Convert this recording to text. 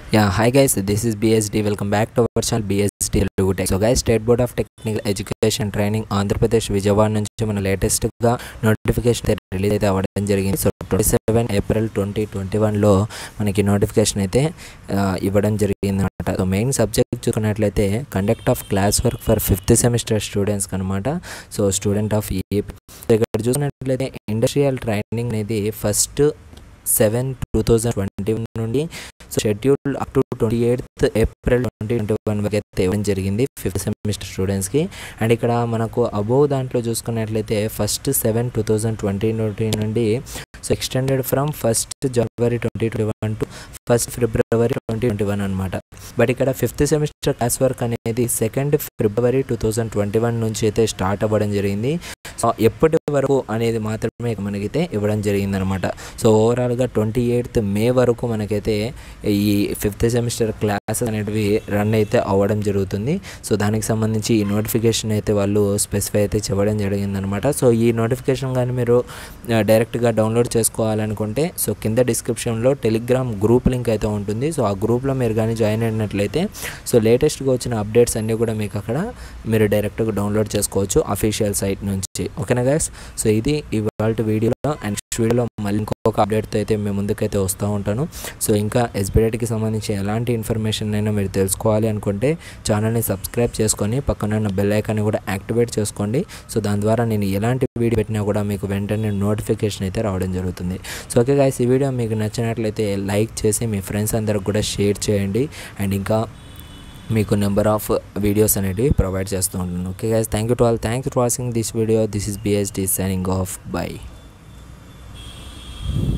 Yeah, hi guys, this is BSD. Welcome back to our channel BSD Telugu Tech. So guys, state board of technical education training Andhra Pradesh Vijayawada నుంచి మన లేటెస్ట్గా notification అయితే release అయితే అవ్వడం జరిగింది so twenty seven April twenty twenty వన్లో మనకి notification అయితే ఆ, ఇవ్వడం జరిగింది అనమాట సో మెయిన్ సబ్జెక్ట్ చూసుకున్నట్లయితే conduct of class work for fifth semester స్టూడెంట్స్కి అనమాట సో స్టూడెంట్ ఆఫ్ ఏపీ ఇక్కడ చూసుకున్నట్లయితే ఇండస్ట్రియల్ ట్రైనింగ్ అనేది first seven two thousand twenty one నుండి so schedule up to twenty eighth April twenty twenty one వరకు అయితే ఇవ్వడం జరిగింది ఫిఫ్త్ సెమిస్టర్ స్టూడెంట్స్కి అండ్ ఇక్కడ మనకు అబోవ్ దాంట్లో చూసుకున్నట్లయితే first seven two thousand twenty twenty నుండి so extended from first January twenty twenty one to first February twenty twenty one అనమాట బట్ ఇక్కడ ఫిఫ్త్ సెమిస్టర్ క్లాస్ వర్క్ అనేది second February two thousand twenty one నుంచి అయితే start అవ్వడం జరిగింది so ఎప్పటి వరకు అనేది మాత్రమే మనకైతే ఇవ్వడం జరిగింది అనమాట సో ఓవరాల్గా ట్వంటీ ఎయిత్ మే వరకు మనకైతే ఈ ఫిఫ్త్ సెమిస్టర్ క్లాసెస్ అనేటివి రన్ అయితే అవ్వడం జరుగుతుంది సో దానికి సంబంధించి ఈ నోటిఫికేషన్ అయితే వాళ్ళు స్పెసిఫై అయితే చెప్పడం జరిగిందనమాట సో ఈ నోటిఫికేషన్ కానీ మీరు ఆ, డైరెక్ట్గా డౌన్లోడ్ చేసుకోవాలనుకుంటే సో కింద డిస్క్రిప్షన్లో టెలిగ్రామ్ గ్రూప్ లింక్ అయితే ఉంటుంది సో ఆ గ్రూప్లో మీరు కానీ జాయిన్ అయినట్లయితే సో లేటెస్ట్గా వచ్చిన అప్డేట్స్ అన్నీ కూడా మీకు అక్కడ మీరు డైరెక్ట్గా డౌన్లోడ్ చేసుకోవచ్చు అఫీషియల్ సైట్ నుంచి ఓకేనా గైస్ సో ఇది ఇవాళ వీడియోలో అండ్ నెక్స్ట్ వీడియోలో మళ్ళీ ఇంకొక అప్డేట్తో అయితే మేము ముందుకైతే వస్తూ ఉంటాను సో ఇంకా ఎస్బిడెట్కి సంబంధించి ఎలాంటి ఇన్ఫర్మేషన్ అయినా మీరు తెలుసుకోవాలి అనుకుంటే ఛానల్ని సబ్స్క్రైబ్ చేసుకొని పక్కన ఉన్న బెల్ ఐకాన్ని కూడా యాక్టివేట్ చేసుకోండి సో దాని ద్వారా నేను ఎలాంటి వీడియో పెట్టినా కూడా మీకు వెంటనే నోటిఫికేషన్ అయితే రావడం జరుగుతుంది సో ఓకే గాయస్ ఈ వీడియో మీకు నచ్చినట్లయితే లైక్ చేసి మీ ఫ్రెండ్స్ అందరికి కూడా షేర్ చేయండి అండ్ ఇంకా మీకు నెంబర్ ఆఫ్ వీడియోస్ అనేటివి ప్రొవైడ్ చేస్తూ ఉంటాను okay guys thank you to all thanks for watching this video this is BSD signing off by